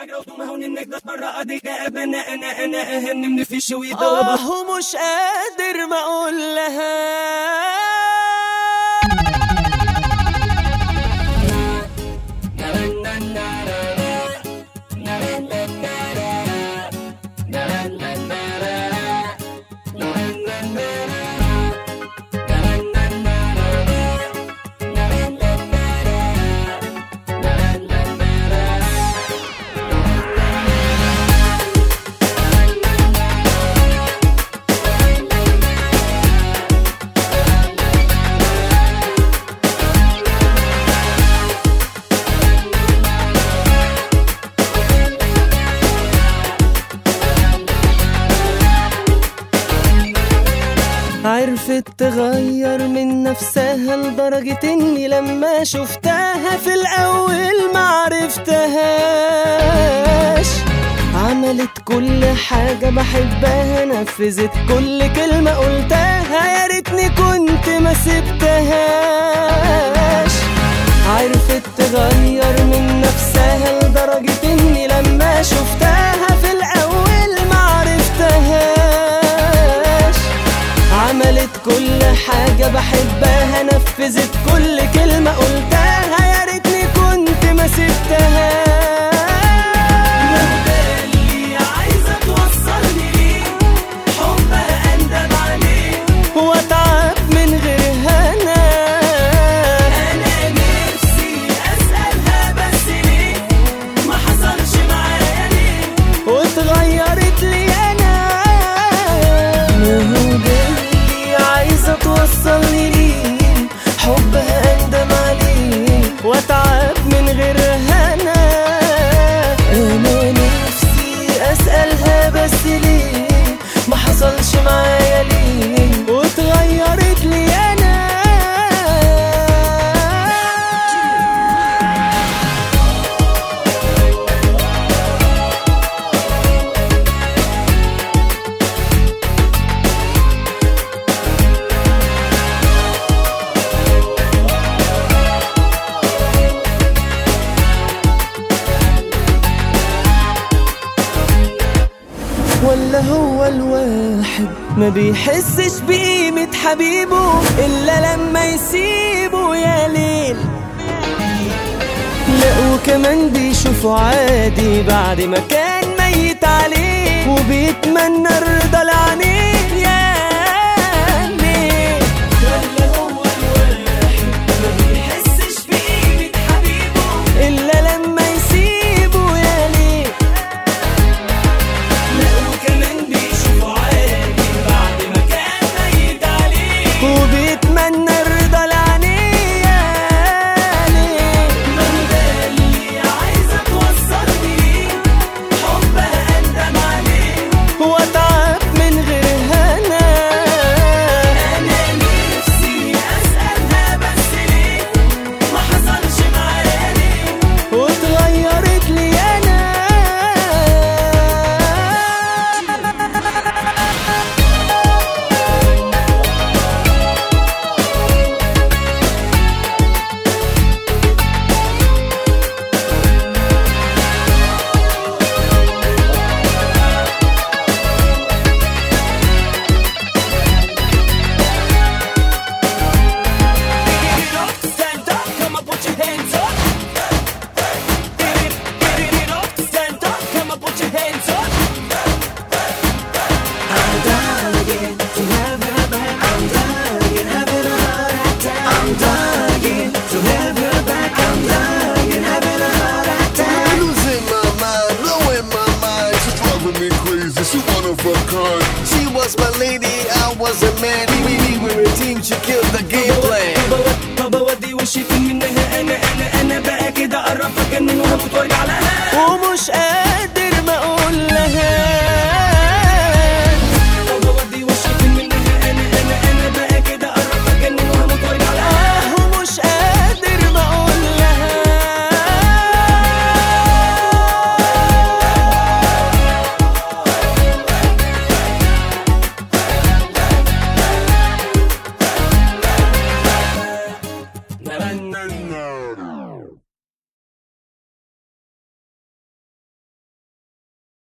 آه ومش قادر ما اقول لها عرفت تغير من نفسها لدرجة اني لما شفتها في الاول معرفتهاش عملت كل حاجة بحبها نفذت كل كلمة قلتها يا ريتني كنت ما سبتهاش عرفت تغير من نفسها لدرجة اني لما شفتها في الاول معرفتهاش عملت كل حاجة بحبها نفذت كل كلمة قلتها يا ريتني كنت ما سبتهاش اللي عايزة توصلني ليه حبها أندم عليه وأتعب من غيرها أنا أنا نفسي أسألها بس ليه ما حصلش معايا ليه واتغيرت لي أنا ما هو ده اللي عايزة توصلني ليه حبها أندم عليه وأتعب من غيرها أنا أنا نفسي أسألها بس ليه ما حصلش معايا ليه واتغيرت لي أنا ولا هو الواحد ما بيحسش بقيمة حبيبه إلا لما يسيبه يا ليل لا وكمان بيشوفه عادي بعد ما كان ميت عليه وبيتمنى الرضا لعينيه يا ليل ولا هو الواحد ما بيحسش بقيمة حبيبه إلا لما يسيبه يا ليل لا وكمان بيشوفوا عادي بعد ما كان ميت عليه وبيتمنى الرضا لعينيه من ده اللي عايزة توصلني ليه حبها أندم عليه وأتعب من غيرها أنا أنا نفسي أسألها بس ليه ما حصلش معايا ليه واتغيرت لي أنا Stand up, come on, put your hands up. Get it, get it up. Stand up, come on, put your hands up. I'm dying to have her back. I'm dying, having a heart attack. I'm dying to have her back. I'm dying, having a heart attack. I'm losing my mind, blowing my mind. She's driving me crazy. She one of a kind. She was my lady, I was a man. We, we were a team. She killed the game plan. بودي وشي منها انا انا انا بقى كده قرب اجنن وهموت وارجع لها ومش قادر